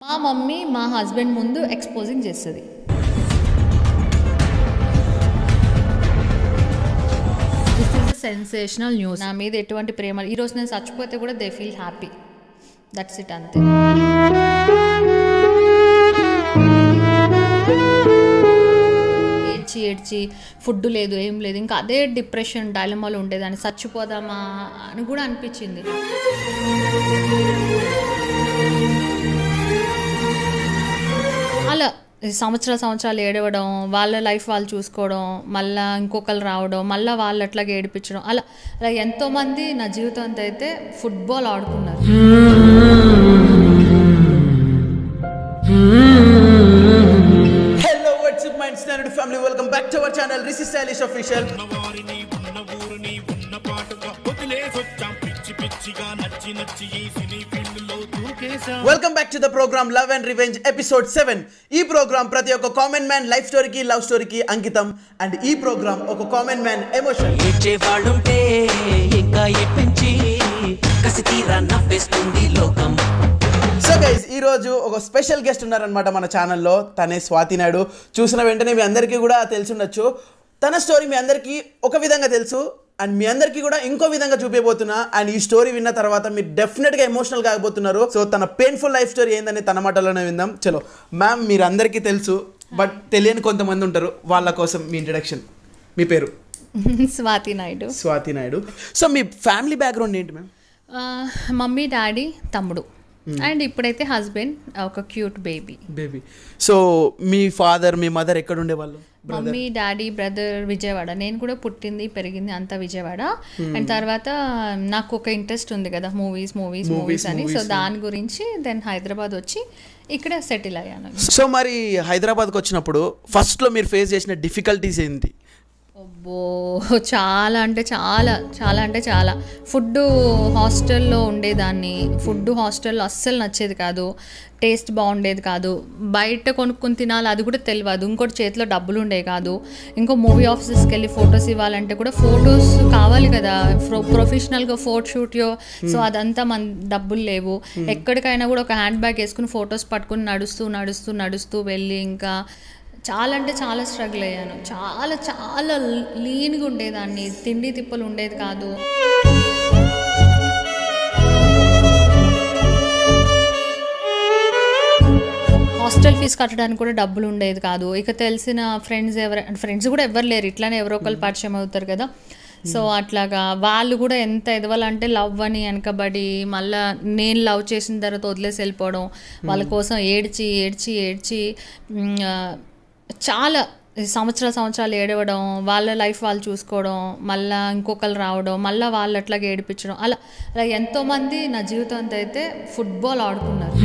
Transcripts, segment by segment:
మా మమ్మీ మా హస్బెండ్ ముందు ఎక్స్పోజింగ్ చేస్తుంది దిస్ ఇస్ సెన్సేషనల్ న్యూస్ నా మీద ఎటువంటి ప్రేమ ఈ రోజు నేను చచ్చిపోతే కూడా they feel happy that's it అంతే ఏడ్చి ఏడ్చి ఫుడ్ లేదు ఏం లేదు ఇంకా అదే డిప్రెషన్ డైలమాలో ఉండేదాన్ని చచ్చిపోదామా అని కూడా అనిపించింది అలా సంవత్సరాలు సంవత్సరాలు ఏడవడం వాళ్ళ లైఫ్ వాళ్ళు చూసుకోవడం మళ్ళా ఇంకొకరు రావడం మళ్ళీ వాళ్ళు అట్లాగే ఏడిపించడం అలా అలా ఎంతోమంది నా జీవితం అంతా అయితే ఫుట్బాల్ ఆడుకున్నారు hello what's up mind standard family welcome back to our channel రిసి స్టైలిష్ అఫీషియల్ వారిని ఉన్న ఊరిని ఉన్న పాటుగా వదిలేసొచ్చాం పిచ్చి పిచ్చిగా నచ్చి నచ్చి ఈ సినీ ఫీల్డ్ లో దూకేశాం welcome back to the program love and revenge episode seven ఈ ప్రోగ్రామ్ ప్రతి ఒక్క కామన్ మ్యాన్ లైఫ్ స్టోరీకి లవ్ స్టోరీకి అంకితం అండ్ ఈ ప్రోగ్రామ్ ఒక కామన్ మ్యాన్ ఎమోషన్ ఏడ్చేవాడుంటే ఇంకా ఎప్పించి కసి తీరా నవ్వేస్తుంది లోకం సో గైస్ ఈ రోజు ఒక స్పెషల్ గెస్ట్ ఉన్నారనమాట మన ఛానల్లో తనే స్వాతి నాయుడు చూసిన వెంటనే మీ అందరికీ కూడా తెలిసి ఉండొచ్చు తన స్టోరీ మీ అందరికీ ఒక విధంగా తెలుసు అండ్ మీ అందరికీ కూడా ఇంకో విధంగా చూపించబోతున్నా అండ్ ఈ స్టోరీ విన్న తర్వాత మీరు డెఫినెట్గా ఎమోషనల్ కాబోతున్నారు సో తన పెయిన్ఫుల్ లైఫ్ స్టోరీ ఏందని తన మాటలోనే విందాం చలో మ్యామ్ మీరు అందరికీ తెలుసు బట్ తెలియని కొంతమంది ఉంటారు వాళ్ళ కోసం మీ ఇంట్రడక్షన్ మీ పేరు స్వాతి నాయుడు స్వాతి నాయుడు సో మీ ఫ్యామిలీ బ్యాక్గ్రౌండ్ ఏంటి మ్యామ్ ఆ, మమ్మీ డాడీ తమ్ముడు అండ్ ఇప్పుడైతే హస్బెండ్ ఒక క్యూట్ బేబీ బేబీ సో మీ ఫాదర్ మీ మదర్ ఎక్కడ ఉండేవాళ్ళు మమ్మీ డాడీ బ్రదర్ విజయవాడ నేను కూడా పుట్టింది పెరిగింది అంతా విజయవాడ అండ్ తర్వాత నాకు ఒక ఇంట్రెస్ట్ ఉంది కదా మూవీస్ మూవీస్ మూవీస్ అని సో దాని గురించి దెన్ హైదరాబాద్ వచ్చి ఇక్కడ సెటిల్ అయ్యాను సో మరి హైదరాబాద్కి వచ్చినప్పుడు ఫస్ట్లో మీరు ఫేస్ చేసిన డిఫికల్టీస్ ఏంటి అబ్బో చాలా అంటే చాలా చాలా అంటే చాలా ఫుడ్ హాస్టల్లో ఉండేదాన్ని ఫుడ్ హాస్టల్లో అస్సలు నచ్చేది కాదు టేస్ట్ బాగుండేది కాదు బయట కొనుక్కొని తినాలి అది కూడా తెలియదు ఇంకోటి చేతిలో డబ్బులు ఉండేవి కాదు ఇంకో మూవీ ఆఫీసెస్కి వెళ్ళి ఫొటోస్ ఇవ్వాలంటే కూడా ఫొటోస్ కావాలి కదా ప్రొ ప్రొఫెషనల్గా ఫోటో షూట్యో సో అదంతా మన డబ్బులు లేవు ఎక్కడికైనా కూడా ఒక హ్యాండ్ బ్యాగ్ వేసుకుని ఫొటోస్ పట్టుకుని నడుస్తూ నడుస్తూ నడుస్తూ వెళ్ళి ఇంకా చాలా అంటే చాలా స్ట్రగుల్ అయ్యాను చాలా చాలా లీన్గా ఉండేదాన్ని తిండి తిప్పలు ఉండేది కాదు హాస్టల్ ఫీజు కట్టడానికి కూడా డబ్బులు ఉండేది కాదు ఇక తెలిసిన ఫ్రెండ్స్ ఎవరు ఫ్రెండ్స్ కూడా ఎవరు లేరు ఇట్లానే ఎవరో ఒకరు పరిచయం అవుతారు కదా సో అట్లాగా వాళ్ళు కూడా ఎంత ఎదవాలంటే లవ్ అని వెనకబడి మళ్ళా నేను లవ్ చేసిన తర్వాత వదిలేసి వెళ్ళిపోవడం వాళ్ళ కోసం ఏడ్చి ఏడ్చి ఏడ్చి మ్, ఆ, చాలా సంవత్సరాలు సంవత్సరాలు ఏడవడం వాళ్ళ లైఫ్ వాళ్ళు చూసుకోవడం మళ్ళా ఇంకొకరు రావడం మళ్ళీ వాళ్ళు అట్లాగే ఏడిపించడం అలా అలా ఎంతోమంది నా జీవితం అంతా అయితే ఫుట్బాల్ ఆడుకున్నారు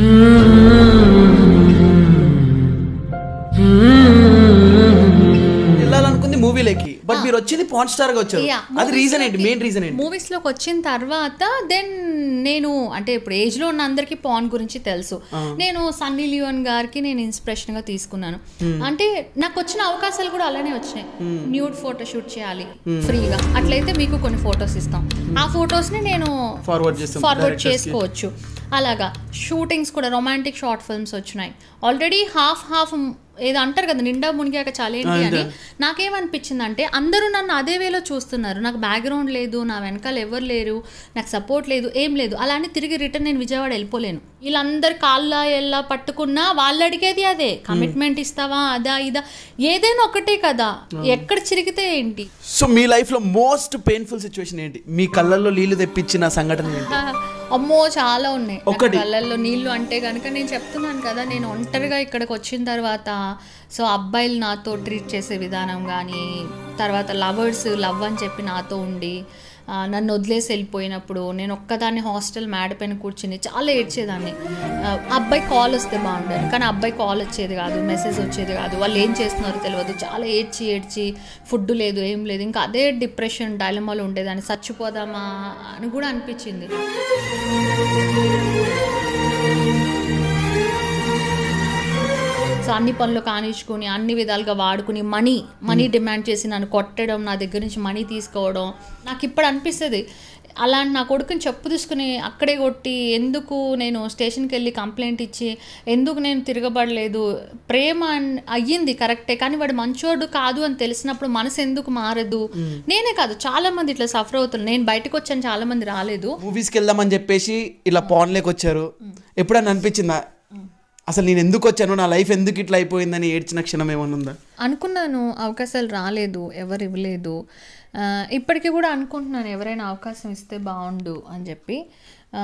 వెళ్ళాలనుకుంది మూవీలోకి బట్ మీరు వచ్చింది పాన్ స్టార్ గా వచ్చారు Yeah, అది రీజన్ ఏంటి movies మెయిన్ రీజన్ ఏంటి మూవీస్ లోకి వచ్చిన తర్వాత దెన్ నేను అంటే ఇప్పుడు ఏజ్ లో ఉన్న అందరికి పాన్ గురించి తెలుసు నేను సన్నీ లియోన్ గారికి నేను ఇన్స్పిరేషన్ గా తీసుకున్నాను అంటే నాకు వచ్చిన అవకాశాలు కూడా అలానే వచ్చినాయి న్యూడ్ ఫోటో షూట్ చేయాలి ఫ్రీగా అట్లయితే మీకు కొన్ని ఫొటోస్ ఇస్తాం ఆ ఫొటోస్ ని నేను ఫార్వర్డ్ చేస్తాం ఫార్వర్డ్ directors కి. చేసుకోవచ్చు అలాగా షూటింగ్స్ కూడా రొమాంటిక్ షార్ట్ ఫిల్మ్స్ వచ్చినాయి ఆల్రెడీ హాఫ్ హాఫ్ ఏదో అంటారు కదా నిండా మునిగాక చాలేంటి అని నాకేమనిపించింది అంటే అందరూ నన్ను అదే వేలో చూస్తున్నారు నాకు బ్యాక్గ్రౌండ్ లేదు నా వెనకాల ఎవరు లేరు నాకు సపోర్ట్ లేదు ఏం లేదు అలానే తిరిగి రిటర్న్ నేను విజయవాడ వెళ్ళిపోలేను వీళ్ళందరు కాళ్ళ ఎల్లా పట్టుకున్నా వాళ్ళు అడిగేది అదే కమిట్మెంట్ ఇస్తావా అదా ఇదా ఏదైనా ఒకటే కదా ఎక్కడ చిరిగితే ఏంటి సో మీ లైఫ్ లో మోస్ట్ పెయిన్ఫుల్ సిచ్యువేషన్ ఏంటి మీ కళ్ళల్లో నీళ్లు తెప్పించిన సంఘటన ఏంటి అమ్మో చాలా ఉన్నాయి నాకు ఒకటి. కళ్ళల్లో నీళ్లు అంటే కనుక నేను చెప్తున్నాను కదా నేను ఒంటరిగా ఇక్కడికి వచ్చిన తర్వాత సో అబ్బాయిలు నాతో ట్రీట్ చేసే విధానం కానీ తర్వాత లవర్స్ లవ్ అని చెప్పి నాతో ఉండి ఆ, నన్ను వదిలేసి వెళ్ళిపోయినప్పుడు నేను ఒక్కదాన్ని హాస్టల్ మేడ పైన కూర్చుని చాలా ఏడ్చేదాన్ని ఆ, అబ్బాయి కాల్ వస్తే బాగుండేది కానీ అబ్బాయి కాల్ వచ్చేది కాదు మెసేజ్ వచ్చేది కాదు వాళ్ళు ఏం చేస్తున్నారో తెలియదు చాలా ఏడ్చి ఏడ్చి ఫుడ్ లేదు ఏం లేదు ఇంకా అదే డిప్రెషన్ డైలమాలో ఉండేదాన్ని చచ్చిపోదామా అని కూడా అనిపించింది సో అన్ని పనులు కానిచ్చుకుని అన్ని విధాలుగా వాడుకుని మనీ మనీ డిమాండ్ చేసి నన్ను కొట్టడం నా దగ్గర నుంచి మనీ తీసుకోవడం నాకు ఇప్పుడు అనిపిస్తుంది అలాంటి నా కొడుకుని చెప్పు తీసుకుని అక్కడే కొట్టి ఎందుకు నేను స్టేషన్కి వెళ్ళి కంప్లైంట్ ఇచ్చి ఎందుకు నేను తిరగబడలేదు ప్రేమ అన్- అయ్యింది కరెక్టే కానీ వాడు మంచోడు కాదు అని తెలిసినప్పుడు మనసు ఎందుకు మారదు నేనే కాదు చాలా మంది ఇట్లా సఫర్ అవుతున్నారు నేను బయటకు వచ్చాను చాలా మంది రాలేదు మూవీస్కి వెళ్దామని చెప్పేసి ఇలా పాన్లోకి వచ్చారు ఎప్పుడన్నా అనిపించిందా అసలు నేను ఎందుకు వచ్చాను నా లైఫ్ ఎందుకు ఇట్లా అయిపోయిందని ఏడ్చిన క్షణం ఏమన్నా ఉందా అనుకున్నాను అవకాశాలు రాలేదు ఎవరు ఇవ్వలేదు ఆ, ఇప్పటికీ కూడా అనుకుంటున్నాను ఎవరైనా అవకాశం ఇస్తే బాగుండు అని చెప్పి ఆ,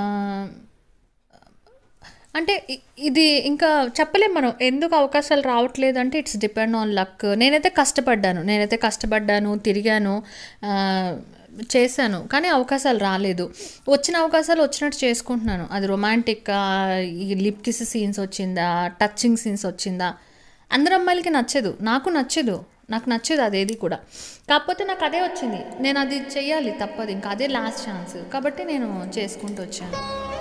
అంటే ఇ- ఇది ఇంకా చెప్పలేం మనం ఎందుకు అవకాశాలు రావట్లేదు అంటే ఇట్స్ డిపెండ్ ఆన్ లక్ నేనైతే కష్టపడ్డాను నేనైతే కష్టపడ్డాను తిరిగాను ఆ, చేశాను కానీ అవకాశాలు రాలేదు వచ్చిన అవకాశాలు వచ్చినట్టు చేసుకుంటున్నాను అది రొమాంటిక్ ఈ లిప్ కిస్ సీన్స్ వచ్చిందా టచింగ్ సీన్స్ వచ్చిందా అందరు అమ్మాయిలకి నచ్చదు నాకు నచ్చదు నాకు నచ్చదు అదేది కూడా కాకపోతే నాకు అదే వచ్చింది నేను అది చెయ్యాలి తప్పదు ఇంకా అదే లాస్ట్ ఛాన్స్ కాబట్టి నేను చేసుకుంటూ వచ్చాను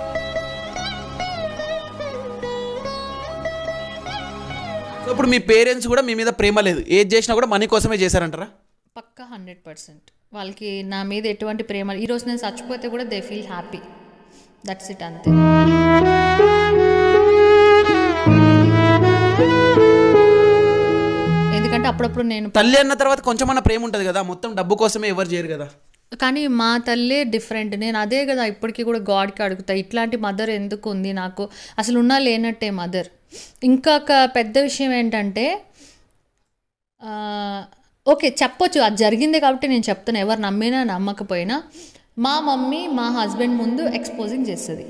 సో ఇప్పుడు మీ పేరెంట్స్ కూడా మీ మీద ప్రేమ లేదు ఏది చేసినా కూడా మనీ కోసమే చేశారంటారా పక్కా హండ్రెడ్ పర్సెంట్ వాళ్ళకి నా మీద ఎటువంటి ప్రేమ ఈరోజు నేను చచ్చిపోతే కూడా they feel happy that's it అంతే ఎందుకంటే అప్పుడప్పుడు నేను తల్లి అన్న తర్వాత కొంచెమన్నా ప్రేమ ఉంటుంది కదా మొత్తం డబ్బు కోసమే ఎవరు చేయరు కదా కానీ మా తల్లే డిఫరెంట్ నేను అదే కదా ఇప్పటికీ కూడా గాడ్కి అడుగుతా ఇట్లాంటి మదర్ ఎందుకు ఉంది నాకు అసలు ఉన్నా లేనట్టే మదర్ ఇంకొక పెద్ద విషయం ఏంటంటే ఆ, ఓకే చెప్పొచ్చు అది జరిగింది కాబట్టి నేను చెప్తాను ఎవరు నమ్మినా నమ్మకపోయినా మా మమ్మీ మా హస్బెండ్ ముందు ఎక్స్పోజింగ్ చేస్తుంది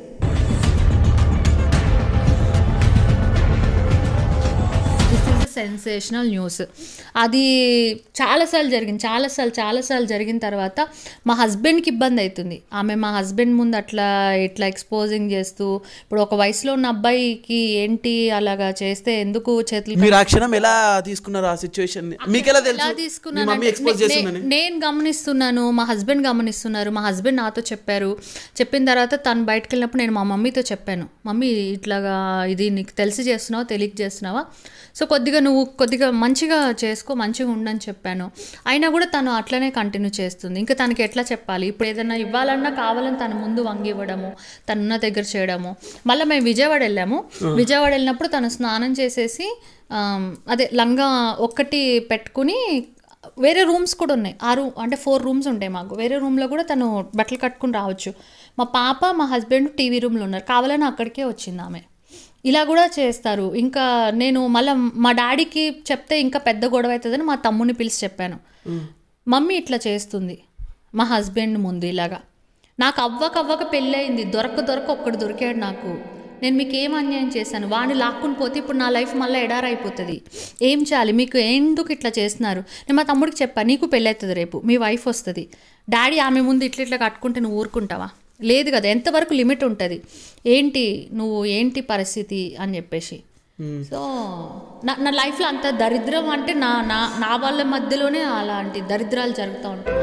దిస్ ఇస్ సెన్సేషనల్ న్యూస్ అది చాలాసార్లు జరిగింది చాలాసార్లు చాలాసార్లు జరిగిన తర్వాత మా హస్బెండ్కి ఇబ్బంది అవుతుంది ఆమె మా హస్బెండ్ ముందు అట్లా ఇట్లా ఎక్స్పోజింగ్ చేస్తూ ఇప్పుడు ఒక వయసులో ఉన్న అబ్బాయికి ఏంటి అలాగా చేస్తే ఎందుకు చేతులు మీరు ఆ క్షణం ఎలా తీసుకున్నారు ఆ సిచ్యువేషన్ మీకు ఎలా ఎలా తెలుసు మీ తీసుకున్నాను మమ్మీ అంటే ఎక్స్పోజ్ నే- చేస్తుందని నే- నేను గమనిస్తున్నాను మా హస్బెండ్ గమనిస్తున్నారు మా హస్బెండ్ నాతో చెప్పారు చెప్పిన తర్వాత తను బయటకు వెళ్ళినప్పుడు నేను మా మమ్మీతో చెప్పాను మమ్మీ ఇట్లాగా ఇది నీకు తెలిసి చేస్తున్నావా తెలియక చేస్తున్నావా సో కొద్దిగా నువ్వు కొద్దిగా మంచిగా చేసుకో మంచిగా ఉండని చెప్పాను అయినా కూడా తను అట్లనే కంటిన్యూ చేస్తుంది ఇంకా తనకి ఎట్లా చెప్పాలి ఇప్పుడు ఏదైనా ఇవ్వాలన్నా కావాలని తన ముందు వంగి ఇవ్వడము తనున్న దగ్గర చేయడము మళ్ళీ మేము విజయవాడ వెళ్ళాము విజయవాడ వెళ్ళినప్పుడు తను స్నానం చేసేసి ఆమ్, అదే లంగా ఒక్కటి పెట్టుకుని వేరే రూమ్స్ కూడా ఉన్నాయి ఆ రూమ్ అంటే ఫోర్ రూమ్స్ ఉంటాయి మాకు వేరే రూమ్లో కూడా తను బట్టలు కట్టుకుని రావచ్చు మా పాప మా హస్బెండ్ టీవీ రూమ్లో ఉన్నారు కావాలని అక్కడికే వచ్చింది ఆమె ఇలా కూడా చేస్తారు ఇంకా నేను మళ్ళీ మా డాడీకి చెప్తే ఇంకా పెద్ద గొడవ అవుతుందని మా తమ్ముని పిలిచి చెప్పాను మమ్మీ ఇట్లా చేస్తుంది మా హస్బెండ్ ముందు ఇలాగా నాకు అవ్వక అవ్వక పెళ్ళయింది దొరక దొరక ఒక్కడు దొరికాడు నాకు నేను మీకు ఏం అన్యాయం చేశాను వాడిని లాక్కుని పోతే ఇప్పుడు నా లైఫ్ మళ్ళీ ఎడారైపోతుంది ఏం చేయాలి మీకు ఎందుకు ఇట్లా చేస్తున్నారు నేను మా తమ్ముడికి చెప్పాను నీకు పెళ్ళవుతుంది రేపు మీ వైఫ్ వస్తుంది డాడీ ఆమె ముందు ఇట్లా ఇట్లా కట్టుకుంటే నువ్వు ఊరుకుంటావా లేదు కదా ఎంతవరకు లిమిట్ ఉంటుంది ఏంటి నువ్వు ఏంటి పరిస్థితి అని చెప్పేసి సో నా నా లైఫ్లో అంత దరిద్రం అంటే నా నా నా వాళ్ళ మధ్యలోనే అలాంటి దరిద్రాలు జరుగుతూ ఉంటాయి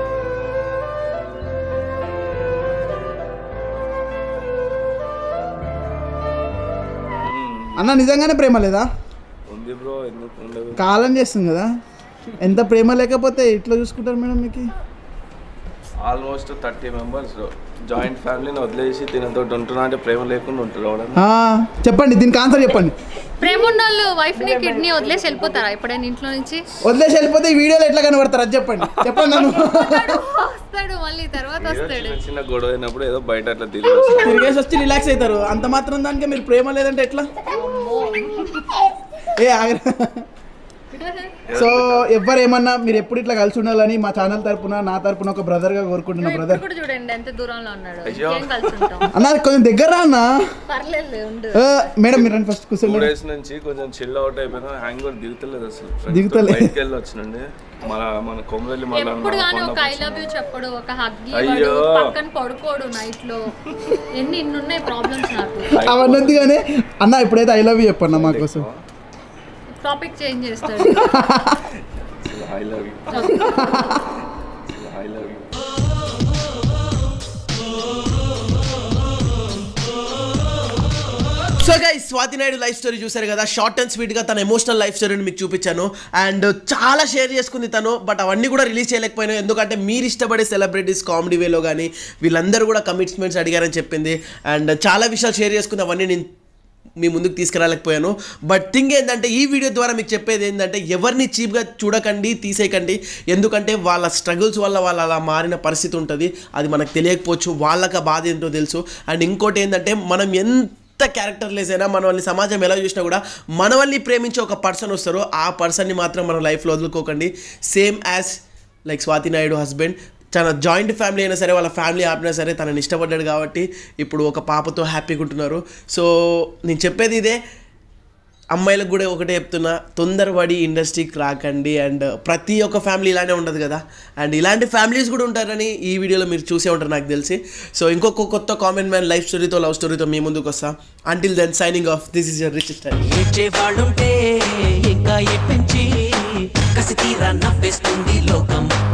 అన్న నిజంగానే ప్రేమ లేదా ఉంది బ్రో ఎందుకు ఉండదు కాలం చేస్తుంది కదా ఎంత ప్రేమ లేకపోతే ఇట్లా చూసుకుంటారు మేడం మీకు ఆల్మోస్ట్ థర్టీ మెంబర్స్ జాయింట్ ఫ్యామిలీని వదిలేసి తినతో ఉంటున్నా అంటే ప్రేమ లేకుండా ఉంటారు ఎవడన్నా ఆ, చెప్పండి దీనికి ఆన్సర్ చెప్పండి ప్రేమ ఉన్న వాళ్ళు వైఫ్ని కిడ్నీ వదిలేసి వెళ్ళిపోతారా ఎప్పుడైనా ఇంట్లో నుంచి వదిలేసి వెళ్ళిపోతే ఈ వీడియోలో ఎట్లా కనబడతారు అది చెప్పండి చెప్పండి నన్ను వస్తాడు మళ్ళీ తర్వాత ఏదో వస్తాడు చిన్న చిన్న గొడవ అయినప్పుడు ఏదో బయట అట్లా తిరిగి వస్తారు. తిరిగేసి వచ్చి రిలాక్స్ అవుతారు అంత మాత్రం దానికి మీరు ప్రేమ లేదంటే ఎట్లా ఏ ఆగరా సో ఎవ్వరు ఏమన్నా మీరు ఎప్పుడు ఇట్లా కలిసి ఉండాలని మా ఛానల్ తరపున నా తరపున ఒక brother గా కోరుకుంటున్నా బ్రదర్ ఇప్పుడు చూడండి ఎంత దూరంలో ఉన్నాడు అయ్యో. ఏం కలిసి ఉంటాం అన్న కొంచెం దగ్గర రా అన్న పర్లేదు ఉండు ఏ, మేడం మీరు ఫస్ట్ టూ కూర్చోండి డేస్ నుంచి కొంచెం చిల్ అవుట్ అయిపోయినా హ్యాంగ్ కూడా దిగుతలేదు అసలు Friends తో దిగుతలే. బయటికి వెళ్ళి వచ్చినండి మన మన కొమ్మరెల్లి మళ్ళీ ఎప్పుడు కానీ ఒక ఐ లవ్ యూ చెప్పడు ఒక హగ్ అయ్యో. పక్కన పడుకోడు నైట్ లో ఎన్ని ఇన్ని ఉన్నాయి ప్రాబ్లమ్స్ నాకు అవన్నీ వద్దు కానీ అన్న ఇప్పుడైతే ఐ లవ్ యూ చెప్పన్న మా కోసం టాపిక్ చేంజ్ చేస్తాడు I love you I love you so guys Swathi Naidu life story చూసారు కదా షార్ట్ అండ్ స్వీట్ గా తన ఎమోషనల్ లైఫ్ స్టోరీని మీకు చూపించాను అండ్ చాలా షేర్ చేసుకుంది తను బట్ అవన్నీ కూడా రిలీజ్ చేయలేకపోయినా ఎందుకంటే మీరు ఇష్టపడే సెలబ్రిటీస్ కామెడీ వేలో కానీ వీళ్ళందరూ కూడా కమిట్మెంట్స్ అడిగారని చెప్పింది అండ్ చాలా విషయాలు షేర్ చేసుకుంది అవన్నీ నేను మీ ముందుకు తీసుకురాలేకపోయాను బట్ థింగ్ ఏంటంటే ఈ వీడియో ద్వారా మీకు చెప్పేది ఏంటంటే ఎవరిని చీప్గా చూడకండి తీసేయకండి ఎందుకంటే వాళ్ళ స్ట్రగుల్స్ వల్ల వాళ్ళు అలా మారిన పరిస్థితి ఉంటుంది అది మనకు తెలియకపోవచ్చు వాళ్ళకి ఆ బాధ ఏంటో తెలుసు అండ్ ఇంకోటి ఏంటంటే మనం ఎంత క్యారెక్టర్లెస్ అయినా మనల్ని సమాజం ఎలా చూసినా కూడా మనల్ని ప్రేమించే ఒక పర్సన్ వస్తారో ఆ పర్సన్ని మాత్రం మన లైఫ్లో వదులుకోకండి same as like Swathi Naidu husband తన జాయింట్ ఫ్యామిలీ అయినా సరే వాళ్ళ ఫ్యామిలీ ఆపినా సరే తనని ఇష్టపడ్డాడు కాబట్టి ఇప్పుడు ఒక పాపతో హ్యాపీగా ఉంటున్నారు సో నేను చెప్పేది ఇదే అమ్మాయిలకు కూడా ఒకటే చెప్తున్నా తొందరపడి ఇండస్ట్రీకి రాకండి అండ్ ప్రతి ఒక్క ఫ్యామిలీ ఇలానే ఉండదు కదా అండ్ ఇలాంటి ఫ్యామిలీస్ కూడా ఉంటారని ఈ వీడియోలో మీరు చూసే ఉంటారు నాకు తెలిసి సో ఇంకొక కొత్త కామెంట్ మ్యాన్ లైఫ్ స్టోరీతో లవ్ స్టోరీతో మీ ముందుకు వస్తా until then signing off this is your rich style ఏడ్చేవాళ్ళుంటే ఇంకా ఎప్పించి కసి తీరా నవ్వేస్తుంది లోకం